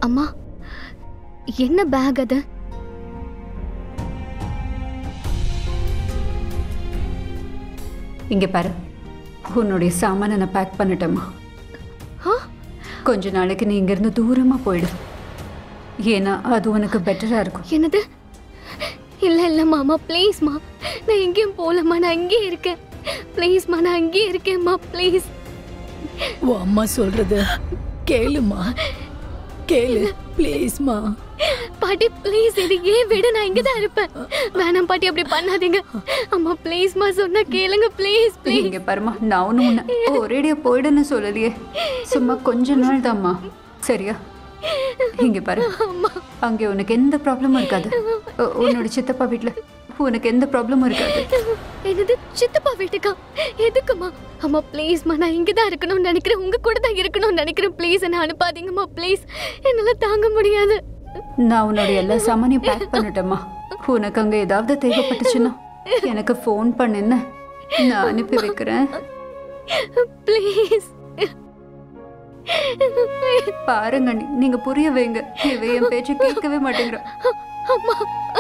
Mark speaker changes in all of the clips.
Speaker 1: அம்மா என்ன பேக் அது
Speaker 2: இங்கே பாரு உன்னுடைய சாமானை நான் பேக் பண்ணிட்டேம்மா
Speaker 1: ஆ?
Speaker 2: கொஞ்ச நாளைக்கு நீ இங்கேருந்து தூரமாக போயிடு ஏன்னா அது உனக்கு பெட்டராக இருக்கும்
Speaker 1: என்னது இல்ல இல்ல மாமா ப்ளீஸ்மா நான் எங்கேயும் போகலம்மா நான் அங்கேயே இருக்கேன் ப்ளீஸ்மா நான் அங்கேயே இருக்கேன்மா ப்ளீஸ்
Speaker 3: உன் அம்மா சொல்றது கேளுமா கேளு ப்ளீஸ்மா
Speaker 1: பாட்டி ப்ளீஸ் இது ஏன் விட நான் இங்க தான் இருப்பேன் வேணாம் பாட்டி அப்படி பண்ணாதீங்க அம்மா ப்ளீஸ்மா சொன்னா கேளுங்க ப்ளீஸ் ப்ளீஸ்
Speaker 2: இங்கே பாருமா நான் ஒன்று உன்னை ஒரேடியா போயிடுன்னு சொல்லலையே சும்மா கொஞ்ச நாள் தாம்மா சரியா இங்கே பாரு அங்கே உனக்கு எந்த ப்ராப்ளமும் இருக்காது உ- உன்னோட சித்தப்பா வீட்டில் உனக்கு எந்த ப்ராப்ளமும் இருக்காது
Speaker 1: என்னது சித்தப்பா வீட்டுக்கா எதுக்குமா அம்மா ப்ளீஸ்மா நான் இங்க தான் இருக்கணும்னு நினைக்கிறேன் உங்க கூட தான் இருக்கணும்னு நினைக்கிறேன் ப்ளீஸ் என்ன அனுப்பாதீங்கம்மா ப்ளீஸ் என்னால தாங்க முடியாது
Speaker 2: நான் உன்னோட எல்லா சாமானையும் பேக் பண்ணிட்டேம்மா உனக்கு அங்கே ஏதாவது தேவைப்பட்டுச்சுன்னா எனக்கு ஃபோன் பண்ணுன்னு நான் அனுப்பி வைக்கிறேன்
Speaker 1: ப்ளீஸ்
Speaker 2: பாருங்க நீ- நீங்க புரிய வைங்க இவ என் பேச்சு கேட்கவே மாட்டேங்கிறா
Speaker 1: அம்மா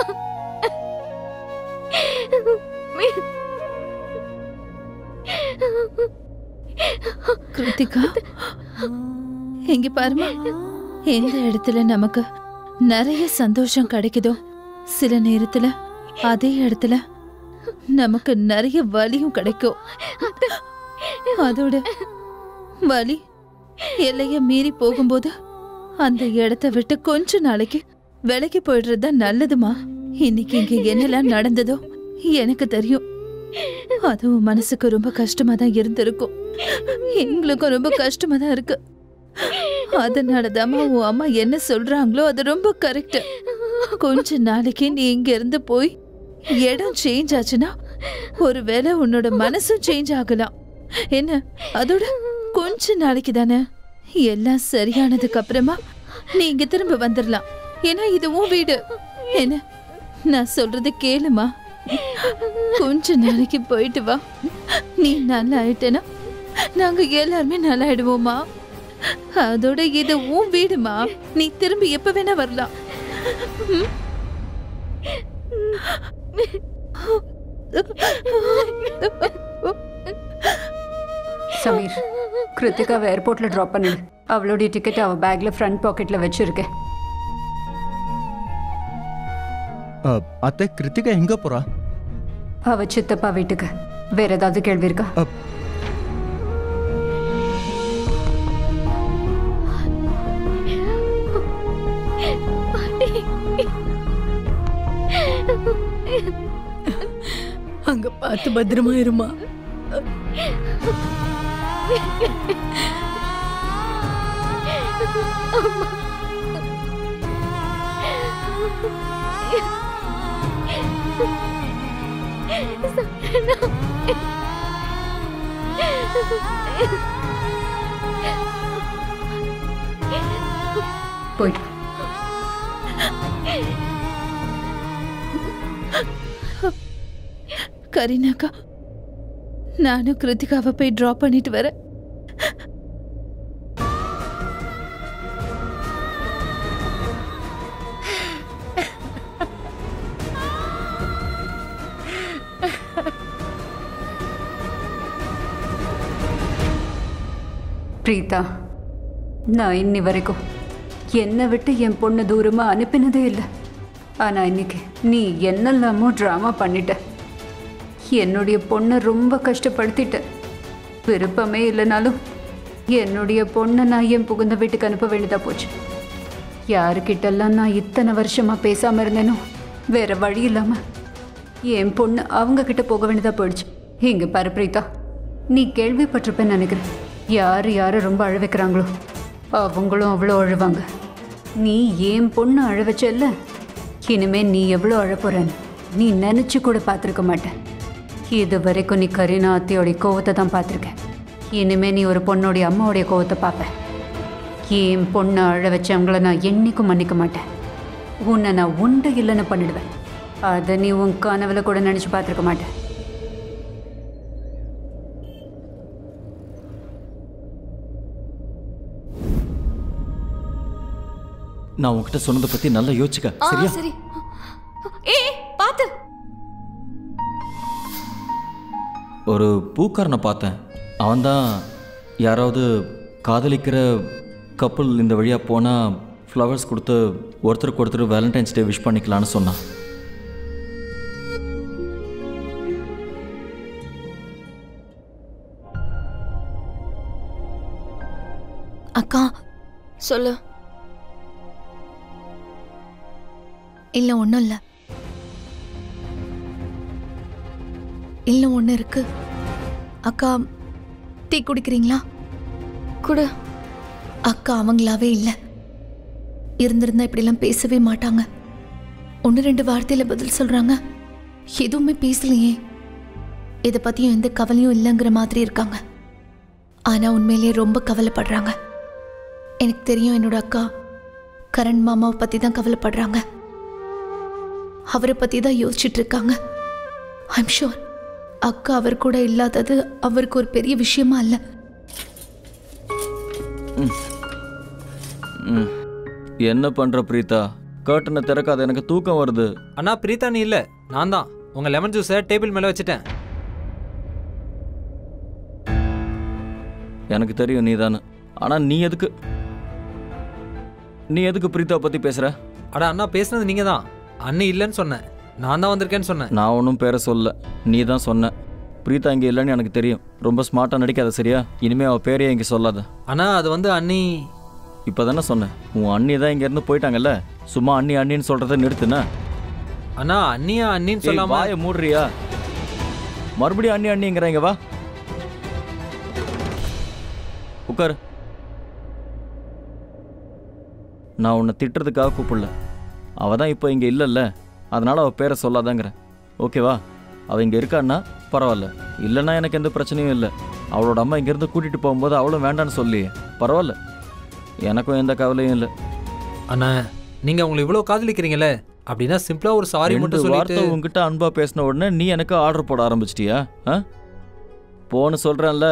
Speaker 4: கிருத்திகா இங்க பாருமா எந்த இடத்துல நமக்கு நிறைய சந்தோஷம் கிடைக்குதோ சில நேரத்துல அதே இடத்துல நமக்கு நிறைய வலியும் கிடைக்கும் அதோட வலி எல்லைய மீறி போகும்போது அந்த இடத்த விட்டு கொஞ்ச நாளைக்கு விலகி போயிடுறது தான் நல்லதுமா இன்னைக்கு இங்க என்னெல்லாம் நடந்ததோ எனக்கு தெரியும் அதுவும் மனசுக்கு ரொம்ப கஷ்டமா தான் இருந்திருக்கும் எங்களுக்கும் ரொம்ப கஷ்டமா தான் இருக்கு அதனாலதாம்மா உன் அம்மா என்ன சொல்றாங்களோ அது ரொம்ப கரெக்ட் கொஞ்ச நாளைக்கு நீ இங்க இருந்து போய் இடம் சேஞ்ச் ஆச்சுன்னா ஒருவேளை உன்னோட மனசும் சேஞ்ச் ஆகலாம் என்ன அதோட கொஞ்ச நாளைக்கு தானே எல்லாம் சரியானதுக்கு அப்புறமா நீ இங்க திரும்ப வந்துடலாம் ஏன்னா இது உன் வீடு என்ன நான் சொல்றது கேளுமா கொஞ்ச நாளைக்கு போயிட்டு வா நீ நல்லா ஆயிட்டேனா நாங்க எல்லாருமே நல்லா ஆயிடுவோமா அதோட இது உன் வீடுமா நீ திரும்பி எப்ப வேணா வரலாம் ம்?
Speaker 2: சமீர் கிருத்திகாவை ஏர்போர்ட்ல ட்ராப் பண்ணிடு அவளுடைய டிக்கெட் அவ பேக்ல ஃப்ரண்ட் பாக்கெட்ல வச்சிருக்கேன்
Speaker 5: அ, அத்தை கிருத்திகா எங்க போறா
Speaker 2: அவ சித்தப்பா வீட்டுக்கு வேற ஏதாவது கேள்வி இருக்கா
Speaker 5: அ,
Speaker 3: அங்க பார்த்து பத்திரமா இருமா
Speaker 2: போயிட்டு
Speaker 4: கரீனாக்கா நானும் கிருத்திகாவை போய் ட்ராப் பண்ணிட்டு வரேன்
Speaker 2: பிரீதா நான் இன்னி வரைக்கும் என்னை விட்டு என் பொண்ணு தூரமா அனுப்பினதே இல்லை ஆனா இன்னைக்கு நீ என்னெல்லாமோ ட்ராமா பண்ணிட்ட என்னுடைய பொண்ணை ரொம்ப கஷ்டப்படுத்திட்ட விருப்பமே இல்லைனாலும் என்னுடைய பொண்ணை நான் என் புகுந்த வீட்டுக்கு அனுப்ப வேண்டியதா போச்சு யாருக்கிட்டெல்லாம் நான் இத்தனை வருஷமா பேசாம இருந்தேனோ வேற வழி இல்லாம என் பொண்ணு அவங்க கிட்ட போக வேண்டியதா போயிடுச்சு இங்க பாரு பிரீதா நீ கேள்விப்பட்டிருப்பேன்னு நினைக்கிறேன் யார் யாரை ரொம்ப அழ வைக்கிறாங்களோ அவங்களும் அவ்வளோ அழுவாங்க நீ ஏன் பொண்ணு அழ வச்சல்ல இனிமே நீ எவ்வளோ அழ போறன்னு நீ நினச்சி கூட பார்த்துருக்க மாட்டேன் இது வரைக்கும் நீ கரீனா அத்தையோடைய கோவத்தை தான் பார்த்துருக்க இனிமே நீ ஒரு பொண்ணோடைய அம்மாவுடைய கோவத்தை பார்ப்ப என் பொண்ணை அழ வச்சவங்கள நான் என்னைக்கும் மன்னிக்க மாட்டேன் உன்னை நான் உண்டு இல்லைன்னு பண்ணிடுவேன் அதை நீ உன் கனவுல கூட நினச்சி பார்த்துருக்க மாட்டேன்
Speaker 6: நான் உன்கிட்ட சொன்னதை பத்தி நல்லா யோசிச்சுக்க
Speaker 7: ஆ
Speaker 6: சரியா
Speaker 7: சரி ஏய் பாத்து
Speaker 6: ஒரு பூக்காரனை பார்த்தேன் அவன்தான் யாராவது காதலிக்கிற கப்பல் இந்த வழியாக போனால் ஃப்ளவர்ஸ் கொடுத்து ஒருத்தருக்கு ஒருத்தர் வேலண்டைன்ஸ் டே விஷ் பண்ணிக்கலான்னு சொன்னான்
Speaker 8: அக்கா
Speaker 7: சொல்லு
Speaker 8: இல்ல ஒண்ணும் இல்ல இல்ல ஒண்ணு இருக்கு அக்கா டீ குடிக்கிறீங்களா
Speaker 7: குடு
Speaker 8: அக்கா அவங்களாவே இல்ல இருந்திருந்தா இப்படிலாம் பேசவே மாட்டாங்க ஒன்று ரெண்டு வார்த்தையில பதில் சொல்றாங்க எதுவுமே பேசலையே இதை பத்தியும் எந்த கவலையும் இல்லைங்கிற மாதிரி இருக்காங்க ஆனா உண்மையிலேயே ரொம்ப கவலைப்படுறாங்க எனக்கு தெரியும் என்னோட அக்கா கரண் மாமாவை பத்தி தான் கவலைப்படுறாங்க அவரை பத்தி தான் யோசிச்சுட்டு இருக்காங்க ஐம் ஷூர் அக்கா அவர் கூட இல்லாதது அவருக்கு ஒரு பெரிய விஷயமா இல்லை
Speaker 6: ம். என்ன பண்ணுற பிரீதா கர்ட்டனை திறக்காத எனக்கு தூக்கம் வருது
Speaker 9: அண்ணா பிரீதா நீ இல்லை நான் தான் உங்கள் லெமன் ஜூஸை டேபிள் மேலே வச்சுட்டேன்
Speaker 6: எனக்கு தெரியும் நீ தானே ஆனால் நீ எதுக்கு நீ எதுக்கு பிரீதா பற்றி பேசுகிற
Speaker 9: அட அண்ணா பேசுனது நீங்கள் தான் அண்ணி இல்லைன்னு சொன்னேன் நான் தான் வந்திருக்கேன்னு சொன்னேன்
Speaker 6: நான் ஒன்றும் பேரை சொல்ல நீ தான் சொன்ன பிரீதா இங்கே இல்லைன்னு எனக்கு தெரியும் ரொம்ப ஸ்மார்ட்டாக நடிக்காத சரியா இனிமே அவள் பேரையே இங்கே சொல்லாத
Speaker 9: அண்ணா அது வந்து அண்ணி
Speaker 6: இப்போ தானே சொன்னேன் உன் அண்ணி தான் இங்கேருந்து போயிட்டாங்கல்ல சும்மா அண்ணி அண்ணின்னு சொல்கிறத நிறுத்துன
Speaker 9: அண்ணா அண்ணியா அண்ணின்னு
Speaker 6: ஏய்,
Speaker 9: சொல்லாம
Speaker 6: வாயை மூடுறியா மறுபடியும் அண்ணி அண்ணிங்கிறாங்க வா உட்காரு நான் உன்னை திட்டுறதுக்காக கூப்பிடல அவள் தான் இப்போ இங்கே இல்லைல்ல அதனால் அவள் பேரை சொல்லாதாங்கிறேன் ஓகேவா அவள் இங்கே இருக்கான்னா பரவாயில்ல இல்லைன்னா எனக்கு எந்த பிரச்சனையும் இல்லை அவளோட அம்மா இங்கேருந்து கூட்டிகிட்டு போகும்போது அவளும் வேண்டான்னு சொல்லி பரவாயில்ல எனக்கும் எந்த கவலையும் இல்லை
Speaker 9: அண்ணா நீங்கள் உங்களை இவ்வளோ காதலிக்கிறீங்களே அப்படின்னா சிம்பிளாக ஒரு சாரி
Speaker 6: ரெண்டு
Speaker 9: மட்டும் சொல்லிட்டு
Speaker 6: வார்த்தை உங்ககிட்ட அன்பா பேசின உடனே நீ எனக்கு ஆர்டர் போட ஆரம்பிச்சிட்டியா ஆ போன்னு சொல்றேன்ல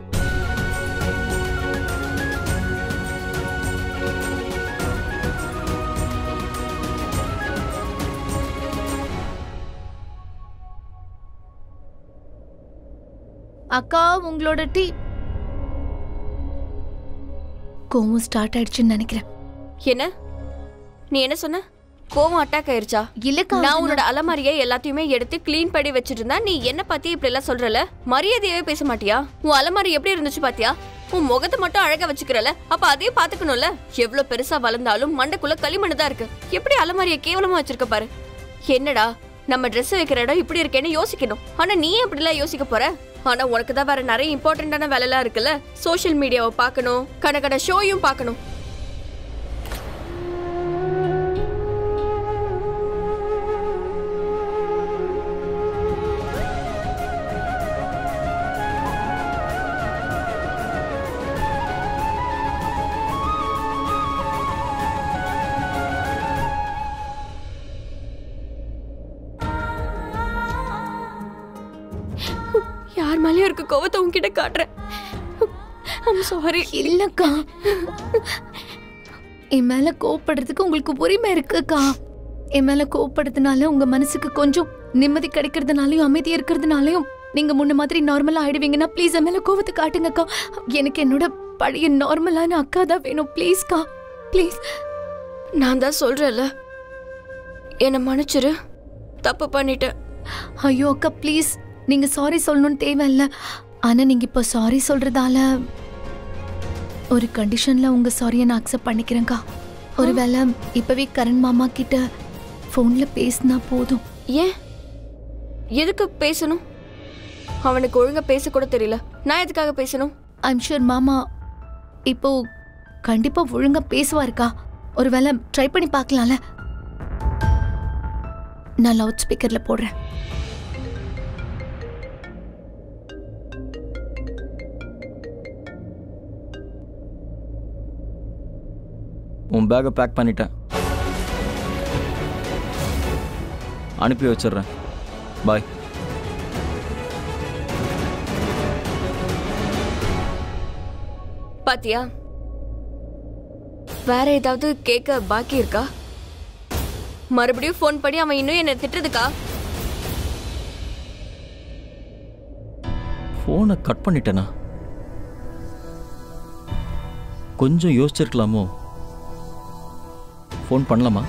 Speaker 8: அக்கா உங்களோட டீ கோவம் ஸ்டார்ட் ஆயிடுச்சுன்னு நினைக்கிறேன்
Speaker 7: என்ன நீ என்ன சொன்ன கோவம் அட்டாக் ஆயிருச்சா
Speaker 8: இல்லக்கா
Speaker 7: நான்
Speaker 8: அது
Speaker 7: உன்னோட அலமாரியை எல்லாத்தையுமே எடுத்து க்ளீன் பண்ணி வச்சிட்டு இருந்தா நீ என்ன பத்தி இப்படி எல்லாம் சொல்றல மரியாதையாவே பேச மாட்டியா உன் அலமாரி எப்படி இருந்துச்சு பாத்தியா உன் முகத்தை மட்டும் அழகா வச்சுக்கிறல அப்ப அதையும் பாத்துக்கணும்ல எவ்வளவு பெருசா வளர்ந்தாலும் மண்டைக்குள்ள களிமண் தான் இருக்கு எப்படி அலமாரியை கேவலமா வச்சிருக்க பாரு என்னடா நம்ம Dress வைக்கிற இடம் இப்படி இருக்கேன்னு யோசிக்கணும் ஆனா நீ ஏன் இப்படி எல்லாம் யோசிக்க போற ஆனா உனக்கு தான் வேற நிறைய இம்பார்ட்டன்டான வேலை எல்லாம் இருக்குல்ல சோஷியல் மீடியாவை பார்க்கணும் கணக்கட ஷோயும் பார்க்கணும் யார் மேலயும் இருக்க கோவத்தை உன்கிட்ட காட்டுறேன் ஐம் சாரி
Speaker 8: இல்லக்கா என் மேல கோவப்படுறதுக்கு உங்களுக்கு உரிமை இருக்குக்கா என் மேல கோவப்படுறதுனால உங்க மனசுக்கு கொஞ்சம் நிம்மதி கிடைக்கிறதுனாலயும் அமைதி இருக்கிறதுனாலயும் நீங்க முன்ன மாதிரி நார்மலா ஆயிடுவீங்கன்னா ப்ளீஸ் என் மேல கோவத்தை காட்டுங்கக்கா எனக்கு என்னோட பழைய நார்மலான அக்கா தான் வேணும் ப்ளீஸ்க்கா ப்ளீஸ்
Speaker 7: நான் தான் சொல்றேன்ல என்னை மன்னிச்சிரு தப்பு பண்ணிட்டேன்
Speaker 8: ஐயோ அக்கா ப்ளீஸ் நீங்க சாரி சொல்லணும்னு தேவையில்ல ஆனா நீங்க இப்போ சாரி சொல்றதால ஒரு கண்டிஷன்ல உங்க சாரியை நான் அக்செப்ட் பண்ணிக்கிறேன்க்கா ஒருவேளை இப்பவே கரண் மாமா கிட்ட ஃபோன்ல பேசினா போதும்
Speaker 7: ஏன் எதுக்கு பேசணும் அவனுக்கு ஒழுங்கா பேச கூட தெரியல நான் எதுக்காக பேசணும்
Speaker 8: ஐம் ஷூர் மாமா இப்போ கண்டிப்பா ஒழுங்கா பேசுவாருக்கா ஒருவேளை ட்ரை பண்ணி பார்க்கலாம்ல நான் லவுட் ஸ்பீக்கர்ல போடுறேன்
Speaker 6: உன் பேக்கை பேக் பண்ணிட்டேன் அனுப்பி வச்சிடுறேன் பாய்
Speaker 7: பாத்தியா வேற ஏதாவது கேட்க பாக்கி இருக்கா மறுபடியும் ஃபோன் பண்ணி அவன் இன்னும் என்ன திட்டுறதுக்கா
Speaker 6: ஃபோனை கட் பண்ணிட்டேனா கொஞ்சம் யோசிச்சிருக்கலாமோ ஃபோன் பண்ணலாமா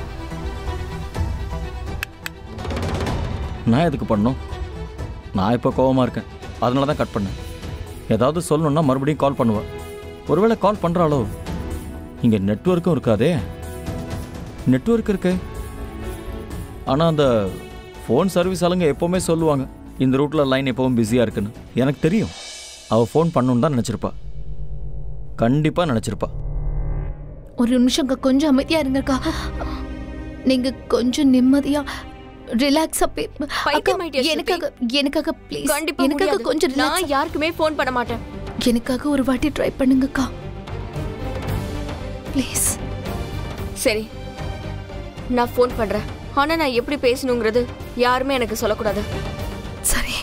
Speaker 6: நான் எதுக்கு பண்ணோம் நான் இப்போ கோவமா இருக்கேன் அதனால தான் கட் பண்ணேன் ஏதாவது சொல்லணும்னா மறுபடியும் கால் பண்ணுவேன் ஒருவேளை கால் பண்ணுறாளோ இங்கே நெட்வொர்க்கும் இருக்காதே நெட்வொர்க் இருக்கு ஆனால் அந்த ஃபோன் சர்வீஸ் ஆளுங்க எப்போவுமே சொல்லுவாங்க இந்த ரூட்டில் லைன் எப்பவும் பிஸியாக இருக்குன்னு எனக்கு தெரியும் அவள் ஃபோன் பண்ணணுன்னு தான் நினச்சிருப்பா கண்டிப்பாக நினச்சிருப்பா
Speaker 8: ஒரு நிமிஷம்க்கா கொஞ்சம் அமைதியா இருங்கக்கா நீங்க கொஞ்சம் நிம்மதியா ரிலாக்ஸா பே அக்கா,
Speaker 7: பைத்தியமாயிட்டியா, ஸ்ருதி?
Speaker 8: எனக்காக எனக்காக ப்ளீஸ்
Speaker 7: கண்டிப்பா
Speaker 8: எனக்காக
Speaker 7: முடியாது.
Speaker 8: கொஞ்சம்
Speaker 7: நான்
Speaker 8: relax-
Speaker 7: யாருக்குமே ஃபோன் பண்ண மாட்டேன்
Speaker 8: எனக்காக ஒரு வாட்டி ட்ரை பண்ணுங்கக்கா ப்ளீஸ்
Speaker 7: சரி நான் ஃபோன் பண்றேன் ஆனா நான் எப்படி பேசணுங்கிறது யாருமே எனக்கு சொல்லக்கூடாது
Speaker 8: சரி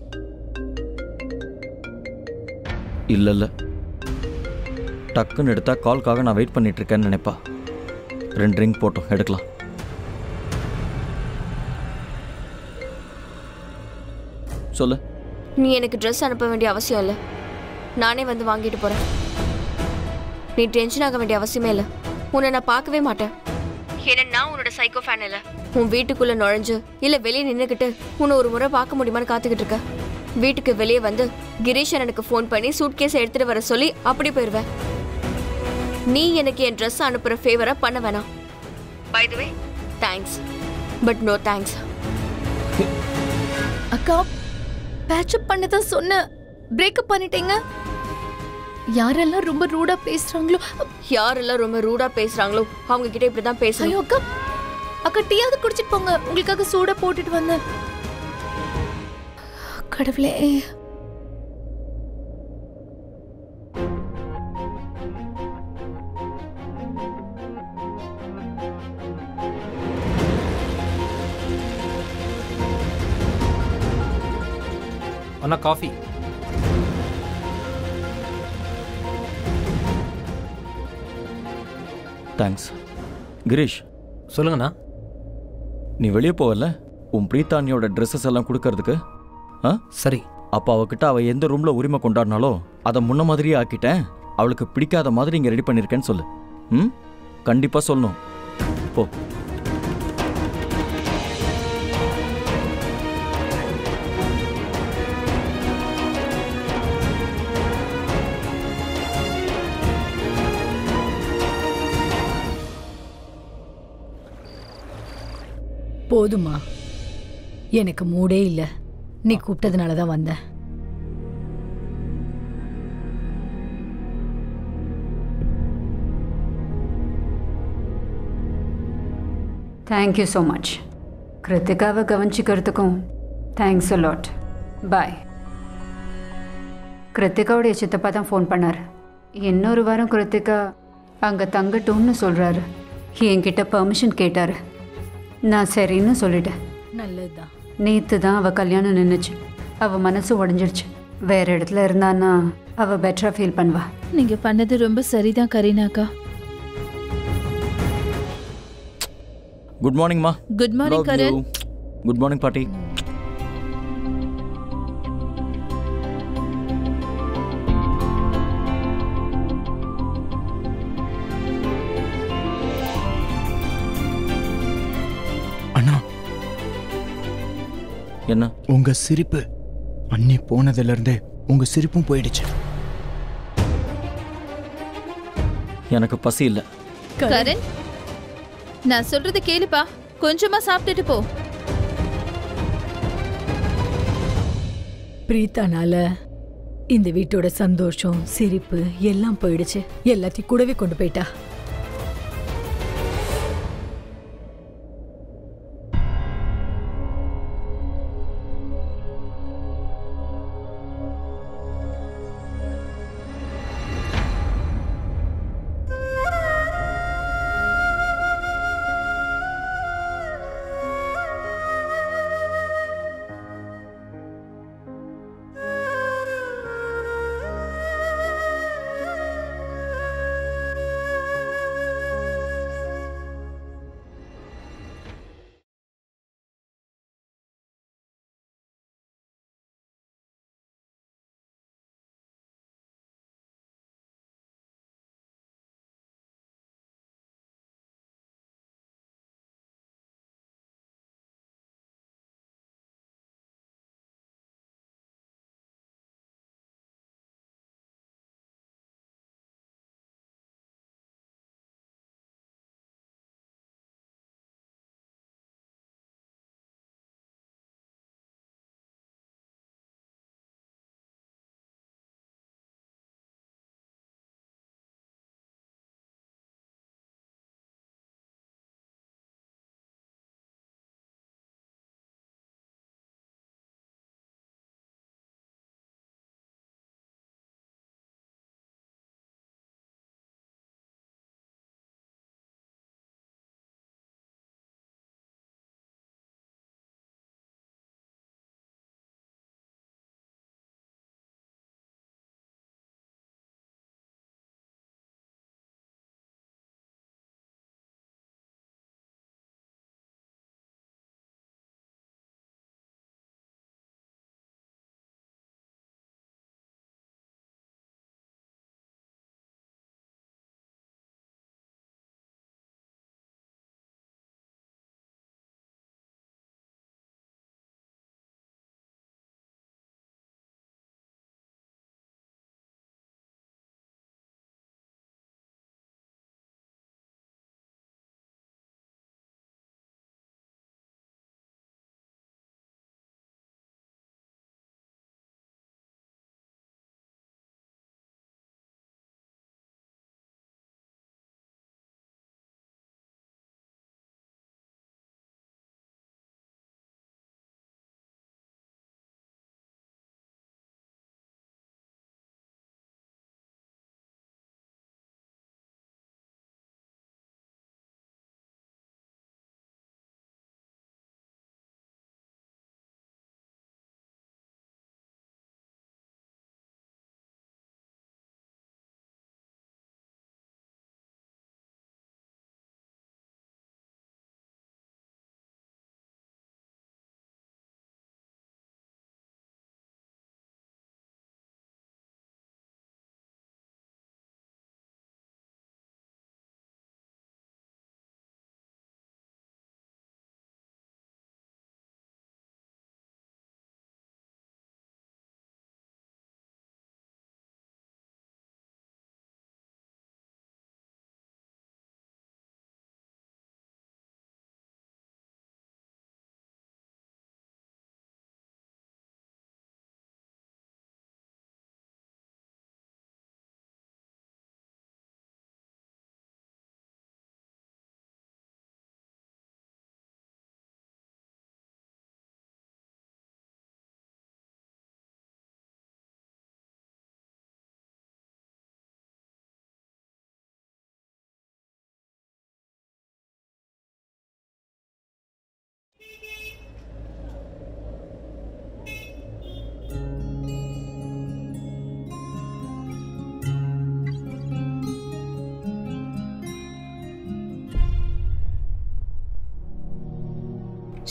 Speaker 6: இல்லை இல்லை டக்குன்னு எடுத்தா கால்க்காக நான் வெயிட் பண்ணிட்டு இருக்கேன்னு நினைப்பா ரெண்டு ரிங் போட்டோம் எடுக்கலாம் சொல்லு
Speaker 7: நீ எனக்கு ட்ரெஸ் அனுப்ப வேண்டிய அவசியம் இல்லை நானே வந்து வாங்கிட்டு போறேன் நீ டென்ஷன் ஆக வேண்டிய அவசியமே இல்லை உன்னை நான் பார்க்கவே மாட்டேன் ஏன்னா நான் உன்னோட சைக்கோ ஃபேன் இல்லை உன் வீட்டுக்குள்ள நுழைஞ்சு இல்ல வெளியே நின்னுக்கிட்டு உன்னை ஒரு முறை பார்க்க முடியுமான்னு காத்துக்கிட்டு இருக்க வீட்டுக்கு வெளியே வந்து கிரீஷன் எனக்கு ஃபோன் பண்ணி சூட்கேஸ் எடுத்துட்டு வர சொல்லி அப்படி போயிடுவேன் நீ எனக்கு என் ட்ரெஸ் அனுப்புற ஃபேவரா பண்ண வேணாம் by the way thanks but no thanks
Speaker 8: அக்கா பேட்சப் பண்ணதான் சொன்ன பிரேக்கப் பண்ணிட்டீங்க யாரெல்லாம் ரொம்ப ரூடா பேசுறாங்களோ
Speaker 7: யாரெல்லாம் ரொம்ப ரூடா பேசுறாங்களோ அவங்க கிட்ட இப்படிதான் பேசணும்
Speaker 8: ஐயோ அக்கா அக்கா டீயாவது குடிச்சிட்டு போங்க உங்களுக்காக சூடா போட்டுட்டு வந்தேன் கடவுளே
Speaker 9: அண்ணா காஃபி
Speaker 6: தேங்க்ஸ் கிரீஷ்
Speaker 9: சொல்லுங்கண்ணா
Speaker 6: நீ வெளியே போவல உன் பிரீத்தானியோட ட்ரெஸ்ஸஸ் எல்லாம் கொடுக்கறதுக்கு ஆ
Speaker 9: சரி
Speaker 6: அப்போ அவகிட்ட அவள் எந்த ரூமில் உரிமை கொண்டாடினாலோ அதை முன்ன மாதிரியே ஆக்கிட்டேன் அவளுக்கு பிடிக்காத மாதிரி இங்கே ரெடி பண்ணியிருக்கேன்னு சொல்லு ம் கண்டிப்பாக சொல்லணும் போ
Speaker 3: போதுமா எனக்கு மூடே இல்ல நீ கூப்பிட்டதுனால தான் வந்தேன்
Speaker 2: தேங்க்யூ ஸோ மச் கிருத்திகாவை கவனிச்சிக்கிறதுக்கும் தேங்க்ஸ் அலாட் பாய் கிருத்திகாவுடைய சித்தப்பா தான் ஃபோன் பண்ணார் இன்னொரு வாரம் கிருத்திகா அங்கே தங்கட்டும்னு சொல்கிறாரு என்கிட்ட பெர்மிஷன் கேட்டார் நான் சரின்னு சொல்லிட்டேன்
Speaker 3: நல்லதுதான்
Speaker 2: நேற்று தான் அவள் கல்யாணம் நின்றுச்சு அவள் மனசு உடஞ்சிருச்சு வேற இடத்துல இருந்தான்னா அவள் பெட்டராக ஃபீல் பண்ணுவா
Speaker 4: நீங்க பண்ணது ரொம்ப சரிதான் கரீனாக்கா
Speaker 6: குட் மார்னிங்மா
Speaker 4: good morning Karan
Speaker 6: good morning பாட்டி
Speaker 5: அண்ணா
Speaker 6: என்ன
Speaker 5: உங்க சிரிப்பு அண்ணி போனதுல இருந்தே உங்க சிரிப்பும் போயிடுச்சு
Speaker 6: எனக்கு பசி இல்லை
Speaker 4: கரண் நான் சொல்றது கேளுப்பா கொஞ்சமா சாப்பிட்டுட்டு போ
Speaker 3: பிரீத்தானால இந்த வீட்டோட சந்தோஷம் சிரிப்பு எல்லாம் போயிடுச்சு எல்லாத்தையும் கூடவே கொண்டு போயிட்டா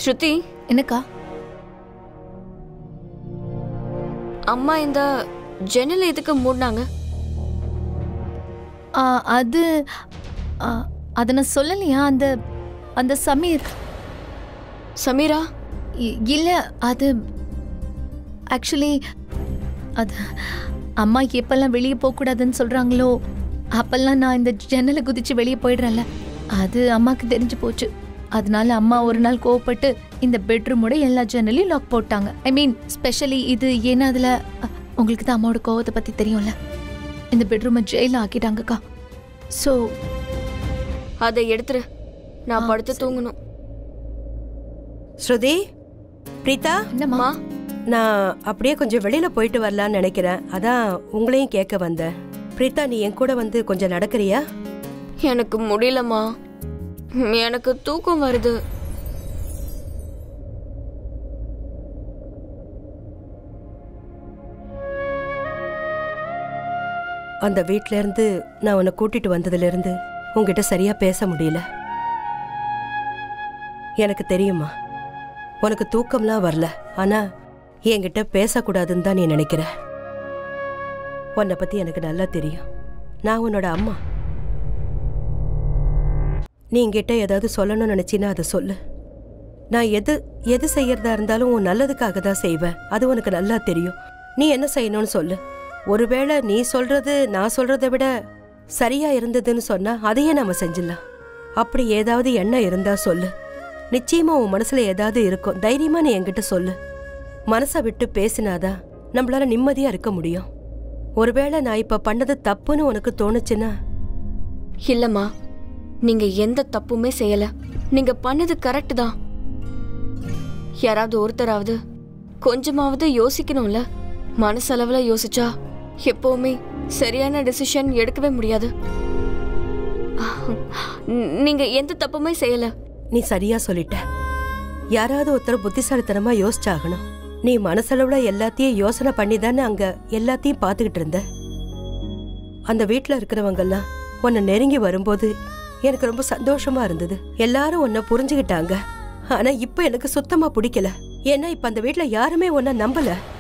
Speaker 7: ஸ்ருதி
Speaker 8: என்னக்கா
Speaker 7: அம்மா இந்த ஜன்னல் எதுக்கு மூடினாங்க
Speaker 8: ஆ, அது ஆ, அதை நான் சொல்லலையா அந்த அந்த சமீர்
Speaker 7: சமீரா
Speaker 8: இ- இல்ல அது ஆக்சுவலி அது அம்மா எப்பெல்லாம் வெளியே போகக்கூடாதுன்னு சொல்றாங்களோ அப்பெல்லாம் நான் இந்த ஜன்னலை குதிச்சு வெளியே போயிடுறேன்ல அது அம்மாக்கு தெரிஞ்சு போச்சு அதனால அம்மா ஒரு நாள் கோவப்பட்டு இந்த பெட்ரூமோட எல்லா ஜன்னலையும் லாக் போட்டாங்க ஐ மீன் ஸ்பெஷலி இது ஏன்னா அதுல அ, உங்களுக்கு தான் அம்மாவோட கோவத்தை பத்தி தெரியும்ல இந்த பெட்ரூமை ஜெயில ஆக்கிட்டாங்கக்கா ஸோ
Speaker 7: அதை எடுத்துரு நான்
Speaker 8: ஆ,
Speaker 7: படுத்து
Speaker 8: சரி.
Speaker 7: தூங்கணும்
Speaker 10: ஸ்ருதி பிரீதா
Speaker 8: என்னம்மா
Speaker 7: அம்மா
Speaker 10: நான் அப்படியே கொஞ்சம் வெளியில போயிட்டு வரலான்னு நினைக்கிறேன் அதான் உங்களையும் கேட்க வந்தேன் பிரீதா நீ என் கூட வந்து கொஞ்சம் நடக்கிறியா
Speaker 7: எனக்கு முடியலம்மா ம், எனக்கு தூக்கம் வருது
Speaker 10: அந்த வீட்ல இருந்து நான் உன்னை கூட்டிட்டு வந்ததுல இருந்து உன்கிட்ட சரியா பேச முடியல எனக்கு தெரியுமா உனக்கு தூக்கம்லாம் வரல ஆனா என்கிட்ட பேசக்கூடாதுன்னு தான் நீ நினைக்கிற உன்னை பத்தி எனக்கு நல்லா தெரியும் நான் உன்னோட அம்மா நீ என்கிட்ட ஏதாவது சொல்லணும்னு நினைச்சினா அதை சொல்லு நான் எது எது செய்யறதா இருந்தாலும் உன் நல்லதுக்காக தான் செய்வேன் அது உனக்கு நல்லா தெரியும் நீ என்ன செய்யணும்னு சொல்லு ஒருவேளை நீ சொல்றது நான் சொல்றதை விட சரியா இருந்ததுன்னு சொன்னா அதையே நாம செஞ்சிடலாம் அப்படி ஏதாவது எண்ணம் இருந்தா சொல்லு நிச்சயமா உன் மனசுல ஏதாவது இருக்கும் தைரியமா நீ என்கிட்ட சொல்லு மனசை விட்டு பேசினாதான் நம்மளால நிம்மதியா இருக்க முடியும் ஒருவேளை நான் இப்ப பண்ணது தப்புன்னு உனக்கு தோணுச்சுன்னா
Speaker 7: இல்லம்மா நீங்க எந்த தப்புமே செய்யல நீங்க பண்ணது கரெக்ட் தான் யாராவது ஒருத்தராவது கொஞ்சமாவது யோசிக்கணும்ல மனசளவுல யோசிச்சா எப்பவுமே சரியான டெசிஷன் எடுக்கவே முடியாது ந- நீங்க எந்த தப்புமே செய்யல
Speaker 10: நீ சரியா சொல்லிட்ட யாராவது ஒருத்தர் புத்திசாலித்தனமா யோசிச்சாகணும் நீ மனசளவுல எல்லாத்தையும் யோசனை பண்ணி தானே அங்க எல்லாத்தையும் பார்த்துக்கிட்டு இருந்த அந்த வீட்ல இருக்கிறவங்கெல்லாம் உன்னை நெருங்கி வரும்போது எனக்கு ரொம்ப சந்தோஷமா இருந்தது எல்லாரும் உன்னை புரிஞ்சுக்கிட்டாங்க ஆனா இப்ப எனக்கு சுத்தமா பிடிக்கல ஏன்னா இப்ப அந்த வீட்ல யாருமே உன்னை நம்பல